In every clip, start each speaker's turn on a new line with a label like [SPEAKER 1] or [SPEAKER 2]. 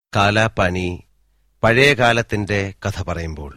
[SPEAKER 1] കാലാപാനി പഴയകാലത്തിന്റെ കഥ പറയുമ്പോൾ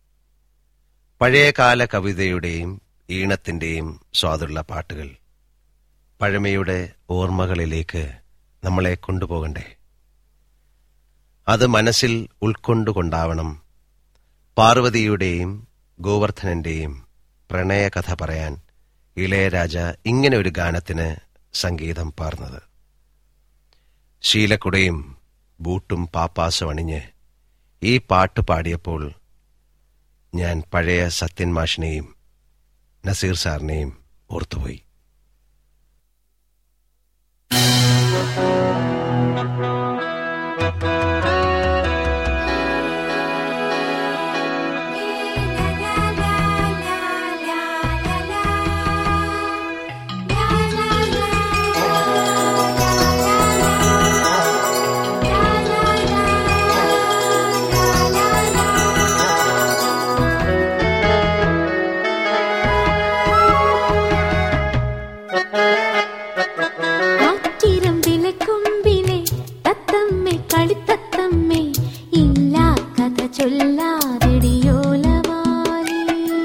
[SPEAKER 1] പഴയകാല കവിതയുടെയും ഈണത്തിന്റെയും സ്വാദുള്ള പാട്ടുകൾ പഴമയുടെ ഓർമ്മകളിലേക്ക് നമ്മളെ കൊണ്ടുപോകണ്ടേ അത് മനസ്സിൽ ഉൾക്കൊണ്ടുകൊണ്ടാവണം പാർവതിയുടെയും ഗോവർദ്ധനന്റെയും പ്രണയകഥ പറയാൻ ഇളയരാജ ഇങ്ങനെ ഒരു ഗാനത്തിന് സംഗീതം പാർന്നത് ശീലക്കുടയും ബൂട്ടും പാപ്പാസും അണിഞ്ഞ് ഈ പാട്ട് പാടിയപ്പോൾ ഞാൻ പഴയ സത്യൻ മാഷിനെയും നസീർ സാറിനെയും ഓർത്തുപോയി
[SPEAKER 2] ആറ്റിരമ്പിലെ കൊമ്പിലെ തത്തമ്മേ കളിത്തത്തമ്മേ ഇല്ലാ കഥ ചൊല്ലാതെടിയോലവാലി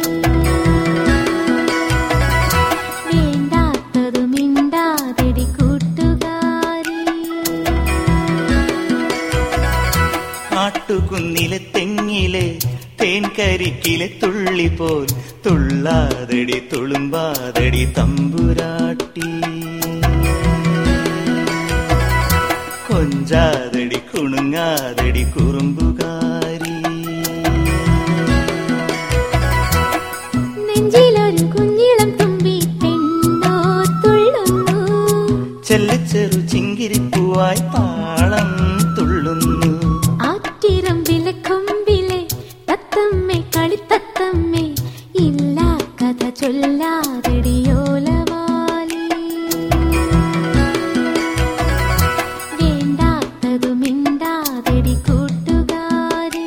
[SPEAKER 2] വേണ്ടാത്തതു മിണ്ടാതെടി കൂട്ടുകാരി
[SPEAKER 3] ആട്ടുകുന്നിലെ തെങ്ങിലെ തേൻകരിക്കിലെ തുള്ളി പോൽ തുള്ളാതടി തുളുമ്പാതടി തമ്പുരാട്ടി കൊഞ്ചാതടി കുണുങ്ങാതടി കുറുമ്പുകാരി
[SPEAKER 2] നെഞ്ചിലൊരു കുഞ്ഞിളം തുമ്പി പെണ്ണോ തുള്ളുന്നു
[SPEAKER 3] ചെല്ലച്ചെറു ചിങ്കിരിപ്പൂവായി താളം തുള്ളുന്നു
[SPEAKER 2] ആറ്റിരമ്പിലെ കൊമ്പിലെ തത്തമ്മേ കളിത്തത്തമ്മേ ഇല്ല കഥ ചൊല്ലാതെടിയോലവാലി വേണ്ടാത്തതു മിണ്ടാതെടി കൂട്ടുകാരി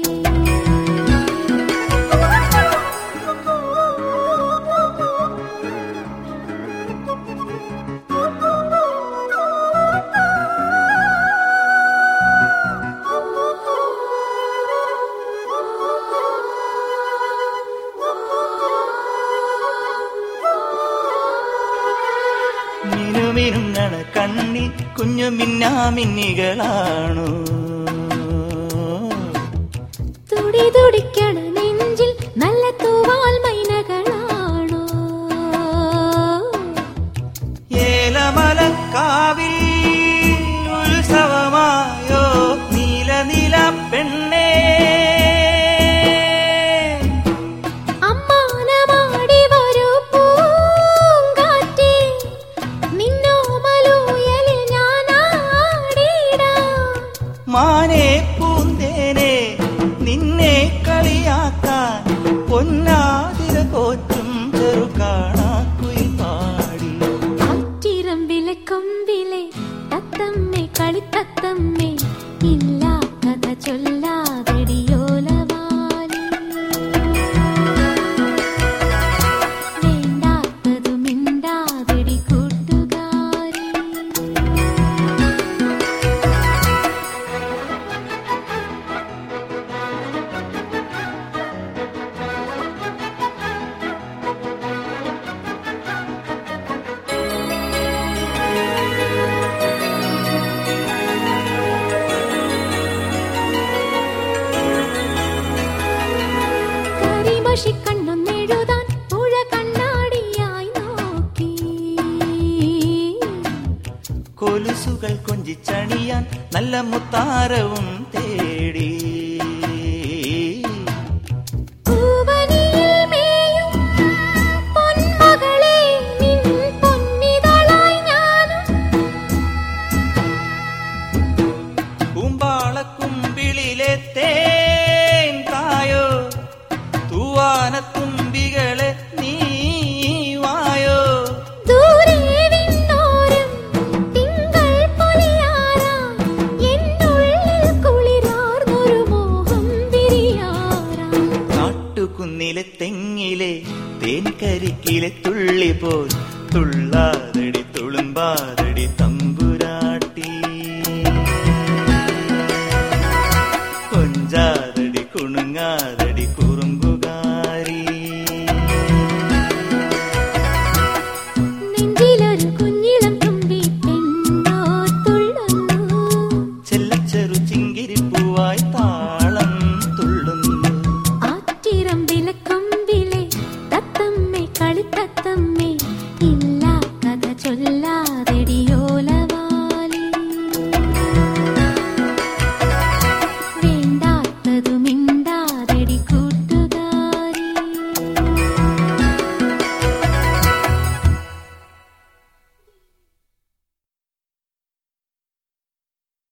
[SPEAKER 3] മിനുമിനുങ്ങണ കണ്ണിൽ കുഞ്ഞു മിന്നാമിന്നികളാണോ
[SPEAKER 2] തുടി തുടിക്കണ നെഞ്ചിൽ നല്ല തൂവാൽ മൈനകളാണോ
[SPEAKER 3] ഏലമലക്കാവിൽ ഉത്സവമായോ നീല നീല പെണ്ണേ
[SPEAKER 2] അമ്മാനമാടി വരൂ പൂങ്കാറ്റേ നിന്നോ മലൂയലിൽ ഞാനാടിടാം
[SPEAKER 3] മാനേ പൂന്തേനെ നിന്നെ കളിയാക്കാൻ പൊന്നാതിര കോറ്റും ചെറുകാണാക്കുയിൽ പാടി
[SPEAKER 2] ആറ്റിരമ്പിലെ കൊമ്പിലെ തത്തമ്മേ കളിത്തത്തമ്മേ ഇല്ല കഥ ചൊല്ലാതെടിയോലവാലി വേണ്ടാത്തതു മിണ്ടാതെടി കൂട്ടുകാരി കരിമഷി കണ്ണൊന്നെഴുതാൻ പുഴ കണ്ണാടിയായി നോക്കി
[SPEAKER 3] കൊലുസുകൾ കൊഞ്ചിച്ചണിയാൻ നല്ല മുത്താരവും തേടി
[SPEAKER 2] പൂവനിയിൽ മേയും പൊന്മകളെ നിൻ പൊന്നിതളായി ഞാനും
[SPEAKER 3] പൂമ്പാളക്കുമ്പിളിലെ തേൻ തായോ തൂവാനത്തുമ്പികളെ നീ വായോ
[SPEAKER 2] ദൂരെ വിണ്ണോരം തിങ്കൾ പൊലിയാറാം എന്നുള്ളിൽ കുളിരാർന്നൊരു മോഹം വിരിയാറാം
[SPEAKER 3] കാട്ടുകുന്നിലെ തെങ്ങിലെ തേൻകരിക്കിലെ തുള്ളി പോൽ തുള്ളാതടി തുളുമ്പാതടി തമ്പുരാട്ടി
[SPEAKER 2] കുഞ്ഞു